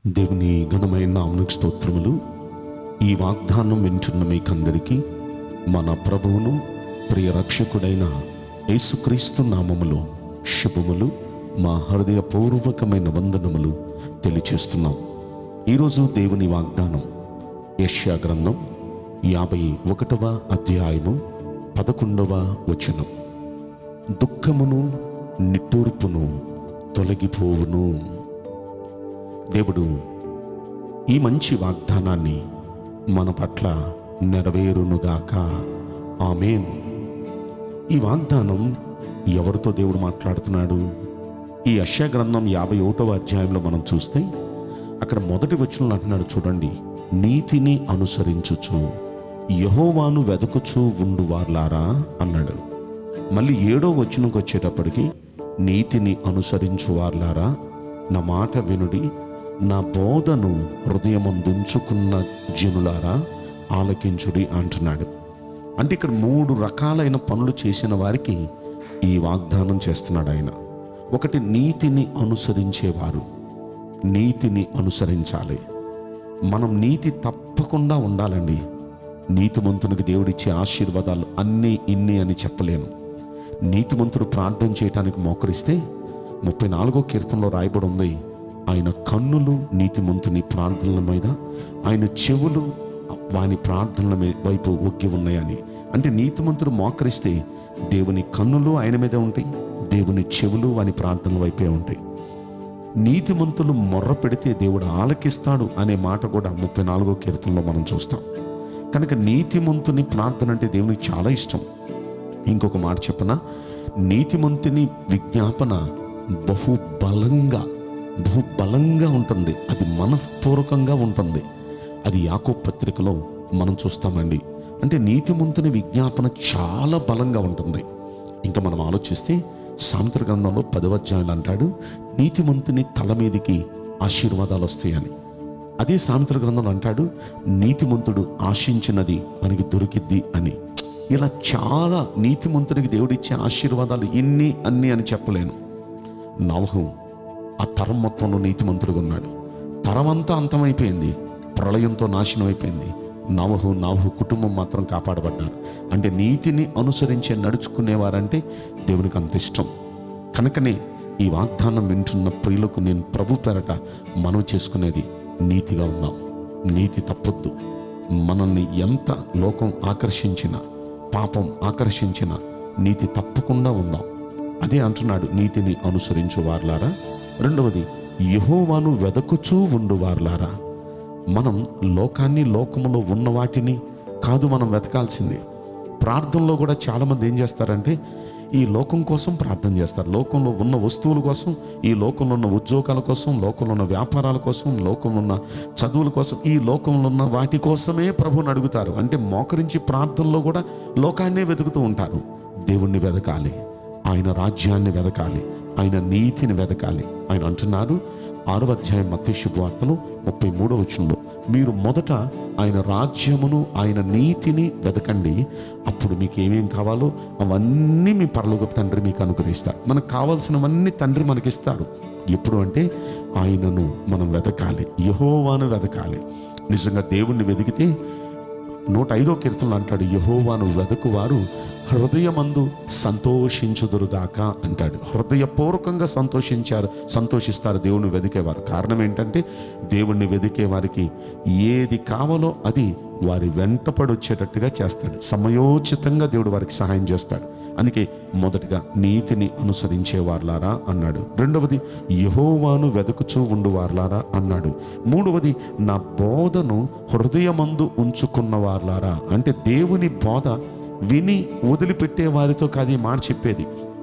దేవుని ఘనమైన నామనికి స్తోత్రములు ఈ వాగ్దానం వింటున్న మీకందరికీ మన ప్రభువును ప్రియ రక్షకుడైన యేసుక్రీస్తు నామములో శుభములు మా హృదయపూర్వకమైన వందనములు తెలియచేస్తున్నాం ఈరోజు దేవుని వాగ్దానం యష్యా గ్రంథం యాభై ఒకటవ అధ్యాయము పదకొండవ వచనం దుఃఖమును నిట్టూర్పును తొలగిపోవును దేవుడు ఈ మంచి వాగ్దానాన్ని మన పట్ల నెరవేరునుగాక ఆమెన్ ఈ వాగ్దానం ఎవరితో దేవుడు మాట్లాడుతున్నాడు ఈ అశ్య గ్రంథం యాభై ఒకటవ అధ్యాయంలో మనం చూస్తే అక్కడ మొదటి వచనంలో అంటున్నాడు చూడండి నీతిని అనుసరించుచు యహోవాను వెదకుచూ ఉండు వార్లారా అన్నాడు మళ్ళీ ఏడో వచనంకి వచ్చేటప్పటికి నీతిని అనుసరించు వార్లారా నా మాట వినుడి నా బోధను హృదయమందుంచుకున్న జనులారా ఆలకించుడి అంటున్నాడు అంటే ఇక్కడ మూడు రకాలైన పనులు చేసిన వారికి ఈ వాగ్దానం చేస్తున్నాడు ఆయన ఒకటి నీతిని అనుసరించేవారు నీతిని అనుసరించాలి మనం నీతి తప్పకుండా ఉండాలండి నీతిమంతునికి దేవుడిచ్చే ఆశీర్వాదాలు అన్నీ ఇన్ని అని చెప్పలేను నీతిమంతుడు ప్రార్థన చేయటానికి మోకరిస్తే ముప్పై నాలుగో కీర్తనలో రాయబడి ఉంది ఆయన కన్నులు నీతిమంతుని ప్రార్థనల మీద ఆయన చెవులు వాని ప్రార్థనల మీ- వైపు ఒగ్గి ఉన్నాయని అంటే నీతిమంతుడు మోకరిస్తే దేవుని కన్నులు ఆయన మీదే ఉంటాయి దేవుని చెవులు వాని ప్రార్థనల వైపే ఉంటాయి నీతిమంతులు మొర్ర పెడితే దేవుడు ఆలకిస్తాడు అనే మాట కూడా ముప్పై నాలుగో కీర్తనలో మనం చూస్తాం కనుక నీతిమంతుని ప్రార్థన అంటే దేవునికి చాలా ఇష్టం ఇంకొక మాట చెప్పన నీతిమంతుని విజ్ఞాపన బహు బలంగా బహు బలంగా ఉంటుంది అది మనఃపూర్వకంగా ఉంటుంది అది యాకో పత్రికలో మనం చూస్తామండి అంటే నీతిమంతుని విజ్ఞాపన చాలా బలంగా ఉంటుంది ఇంకా మనం ఆలోచిస్తే సాంతర గ్రంథంలో పదవ అధ్యాయులు అంటాడు నీతిమంతుని తల మీదికి ఆశీర్వాదాలు వస్తాయని అదే సామెతల గ్రంథంలో అంటాడు నీతిమంతుడు ఆశించినది మనకి దొరికిద్ది అని ఇలా చాలా నీతిమంతునికి దేవుడిచ్చే ఆశీర్వాదాలు ఇన్ని అన్ని అని చెప్పలేను నవహు ఆ తరం మొత్తంలో నీతిమంతుడుగా ఉన్నాడు తరం అంతా అంతమైపోయింది ప్రళయంతో నాశనం అయిపోయింది నవహు నవహు కుటుంబం మాత్రం కాపాడబడ్డారు అంటే నీతిని అనుసరించే నడుచుకునేవారంటే దేవునికి అంత ఇష్టం కనుకనే ఈ వాగ్దానం వింటున్న ప్రియులకు నేను ప్రభు పేరట మనం చేసుకునేది నీతిగా ఉందాం నీతి తప్పొద్దు మనల్ని ఎంత లోకం ఆకర్షించినా పాపం ఆకర్షించిన నీతి తప్పకుండా ఉందాం అదే అంటున్నాడు నీతిని అనుసరించు వార్లారా రెండవది యహోవాను వెదకుచూ ఉండు వార్లారా మనం లోకాన్ని లోకములో ఉన్న వాటిని కాదు మనం వెతకాల్సింది ప్రార్థనలో కూడా చాలామంది ఏం చేస్తారంటే ఈ లోకం కోసం ప్రార్థన చేస్తారు లోకంలో ఉన్న వస్తువుల కోసం ఈ లోకంలో ఉన్న ఉద్యోగాల కోసం లోకంలో ఉన్న వ్యాపారాల కోసం లోకంలో ఉన్న చదువుల కోసం ఈ లోకంలో ఉన్న వాటి కోసమే ప్రభుని అడుగుతారు అంటే మోకరించి ప్రార్థనలో కూడా లోకాన్నే వెతుకుతూ ఉంటారు దేవుణ్ణి వెతకాలి ఆయన రాజ్యాన్ని వెతకాలి ఆయన నీతిని వెతకాలి ఆయన అంటున్నారు ఆరవ అధ్యాయం మత్తి శుభవార్తలు ముప్పై మూడో వచనంలో మీరు మొదట ఆయన రాజ్యమును ఆయన నీతిని వెతకండి అప్పుడు మీకు ఏమేం కావాలో అవన్నీ మీ పరలోక తండ్రి మీకు అనుగ్రహిస్తారు మనకు కావాల్సినవన్నీ తండ్రి మనకిస్తాడు ఎప్పుడు అంటే ఆయనను మనం వెతకాలి యహోవాను వెతకాలి నిజంగా దేవుణ్ణి వెతికితే నూట ఐదో కీర్తనలు అంటాడు యహోవాను వెదకువారు హృదయమందు సంతోషించుదురుగాక అంటాడు హృదయపూర్వకంగా సంతోషించారు సంతోషిస్తారు దేవుని వెదికేవారు కారణం ఏంటంటే దేవుణ్ణి వెదికే వారికి ఏది కావాలో అది వారి వెంటపడి వచ్చేటట్టుగా చేస్తాడు సమయోచితంగా దేవుడు వారికి సహాయం చేస్తాడు అందుకే మొదటిగా నీతిని అనుసరించే వార్లారా అన్నాడు రెండవది యహోవాను వెతుకుచూ ఉండు వార్లారా అన్నాడు మూడవది నా బోధను హృదయమందు ఉంచుకున్న వార్లారా అంటే దేవుని బోధ విని వదిలిపెట్టే వారితో కాదు ఈ మాట చెప్పేది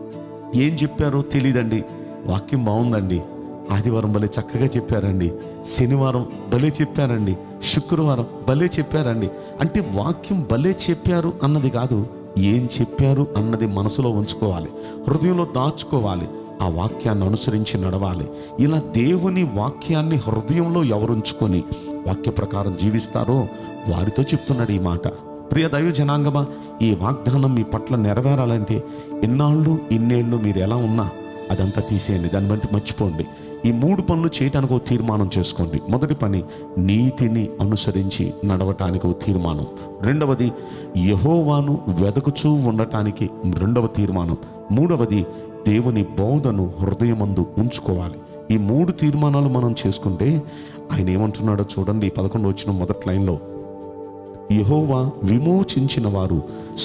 ఏం చెప్పారో తెలియదండి వాక్యం బాగుందండి ఆదివారం భలే చక్కగా చెప్పారండి శనివారం భలే చెప్పారండి శుక్రవారం భలే చెప్పారండి అంటే వాక్యం భలే చెప్పారు అన్నది కాదు ఏం చెప్పారు అన్నది మనసులో ఉంచుకోవాలి హృదయంలో దాచుకోవాలి ఆ వాక్యాన్ని అనుసరించి నడవాలి ఇలా దేవుని వాక్యాన్ని హృదయంలో ఎవరు ఉంచుకొని వాక్య ప్రకారం జీవిస్తారో వారితో చెప్తున్నాడు ఈ మాట ప్రియ దైవ జనాంగమా ఈ వాగ్దానం మీ పట్ల నెరవేరాలంటే ఎన్నాళ్ళు ఇన్నేళ్ళు మీరు ఎలా ఉన్నా అదంతా తీసేయండి దాన్ని బట్టి మర్చిపోండి ఈ మూడు పనులు చేయటానికి ఒక తీర్మానం చేసుకోండి మొదటి పని నీతిని అనుసరించి నడవటానికి ఒక తీర్మానం రెండవది యహోవాను వెదకుచూ ఉండటానికి రెండవ తీర్మానం మూడవది దేవుని బోధను హృదయమందు ఉంచుకోవాలి ఈ మూడు తీర్మానాలు మనం చేసుకుంటే ఆయన ఏమంటున్నాడో చూడండి పదకొండు వచ్చిన మొదటి లైన్లో యహోవా విమోచించిన వారు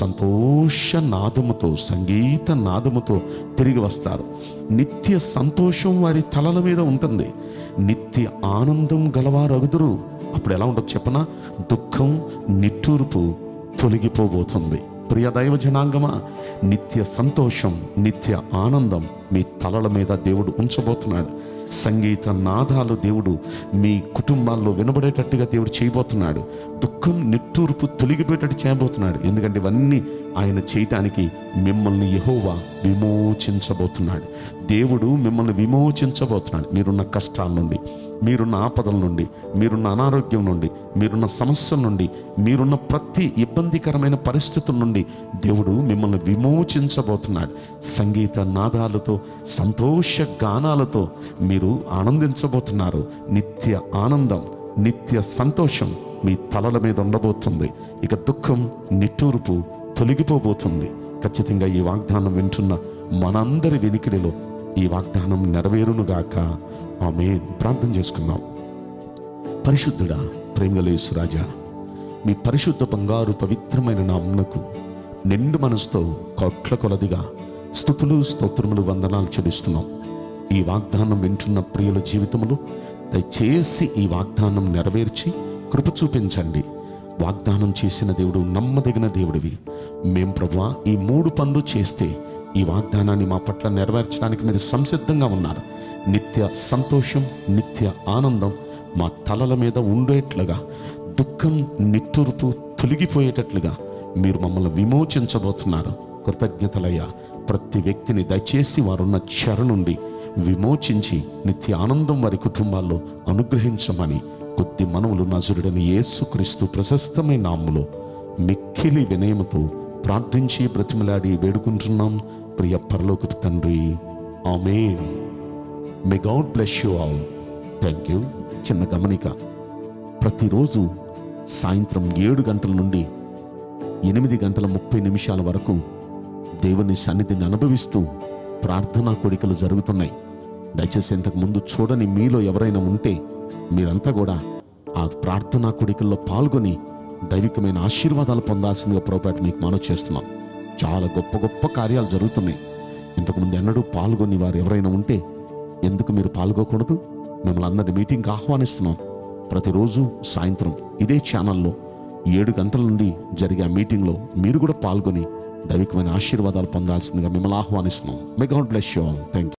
సంతోష నాదముతో సంగీత నాదముతో తిరిగి వస్తారు నిత్య సంతోషం వారి తలల మీద ఉంటుంది నిత్య ఆనందం గలవారగుదురు అప్పుడు ఎలా ఉండదు చెప్పనా దుఃఖం నిట్టూర్పు తొలగిపోబోతుంది ప్రియ దైవ జనాంగమా నిత్య సంతోషం నిత్య ఆనందం మీ తలల మీద దేవుడు ఉంచబోతున్నాడు సంగీత నాదాలు దేవుడు మీ కుటుంబాల్లో వినబడేటట్టుగా దేవుడు చేయబోతున్నాడు దుఃఖం నిట్టూర్పు తొలగిపోయేటట్టు చేయబోతున్నాడు ఎందుకంటే ఇవన్నీ ఆయన చేయటానికి మిమ్మల్ని యహోవా విమోచించబోతున్నాడు దేవుడు మిమ్మల్ని విమోచించబోతున్నాడు మీరున్న కష్టాల నుండి మీరున్న ఆపదల నుండి మీరున్న అనారోగ్యం నుండి మీరున్న సమస్యల నుండి మీరున్న ప్రతి ఇబ్బందికరమైన పరిస్థితుల నుండి దేవుడు మిమ్మల్ని విమోచించబోతున్నాడు సంగీత నాదాలతో సంతోష గానాలతో మీరు ఆనందించబోతున్నారు నిత్య ఆనందం నిత్య సంతోషం మీ తలల మీద ఉండబోతుంది ఇక దుఃఖం నిట్టూర్పు తొలగిపోబోతుంది ఖచ్చితంగా ఈ వాగ్దానం వింటున్న మనందరి వెనికిడిలో ఈ వాగ్దానం నెరవేరునుగాక ఆమె ప్రార్థన చేసుకుందాం పరిశుద్ధుడా ప్రేమలేసురాజా మీ పరిశుద్ధ బంగారు పవిత్రమైన నామునకు నిండు మనసుతో కొట్ల కొలదిగా స్థుతులు స్తోత్రములు వందనాలు చెల్లిస్తున్నాం ఈ వాగ్దానం వింటున్న ప్రియుల జీవితములు దయచేసి ఈ వాగ్దానం నెరవేర్చి కృప చూపించండి వాగ్దానం చేసిన దేవుడు నమ్మదగిన దేవుడివి మేం ప్రభువా ఈ మూడు పనులు చేస్తే ఈ వాగ్దానాన్ని మా పట్ల నెరవేర్చడానికి మీరు సంసిద్ధంగా ఉన్నారు నిత్య సంతోషం నిత్య ఆనందం మా తలల మీద ఉండేట్లుగా దుఃఖం నిట్టూర్పు తొలగిపోయేటట్లుగా మీరు మమ్మల్ని విమోచించబోతున్నారు కృతజ్ఞతలయ్యా ప్రతి వ్యక్తిని దయచేసి వారున్న చెర నుండి విమోచించి నిత్య ఆనందం వారి కుటుంబాల్లో అనుగ్రహించమని కొద్ది మనవులు నజరుడని యేసుక్రీస్తు ప్రశస్తమైన నామ్ములో మిక్కిలి వినయముతో ప్రార్థించి బ్రతిమలాడి వేడుకుంటున్నాం ప్రియ పరలోకపు తండ్రి amen may God bless you all thank you చిన్న గమనిక ప్రతిరోజు సాయంత్రం ఏడు గంటల నుండి ఎనిమిది గంటల ముప్పై నిమిషాల వరకు దేవుని సన్నిధిని అనుభవిస్తూ ప్రార్థనా కోడికలు జరుగుతున్నాయి దయచేసి ఇంతకు ముందు చూడని మీలో ఎవరైనా ఉంటే మీరంతా కూడా ఆ ప్రార్థనా కోడికల్లో పాల్గొని దైవికమైన ఆశీర్వాదాలు పొందాల్సిందిగా పొరపాటు మీకు మనవి చేస్తున్నాం చాలా గొప్ప గొప్ప కార్యాలు జరుగుతున్నాయి ఇంతకుముందు ఎన్నడూ పాల్గొని వారు ఎవరైనా ఉంటే ఎందుకు మీరు పాల్గొకూడదు మిమ్మల్ని అందరి మీటింగ్కి ఆహ్వానిస్తున్నాం ప్రతిరోజు సాయంత్రం ఇదే ఛానల్లో ఏడు గంటల నుండి జరిగే ఆ మీటింగ్లో మీరు కూడా పాల్గొని దైవికమైన ఆశీర్వాదాలు పొందాల్సిందిగా మిమ్మల్ని ఆహ్వానిస్తున్నాం may God bless you all thank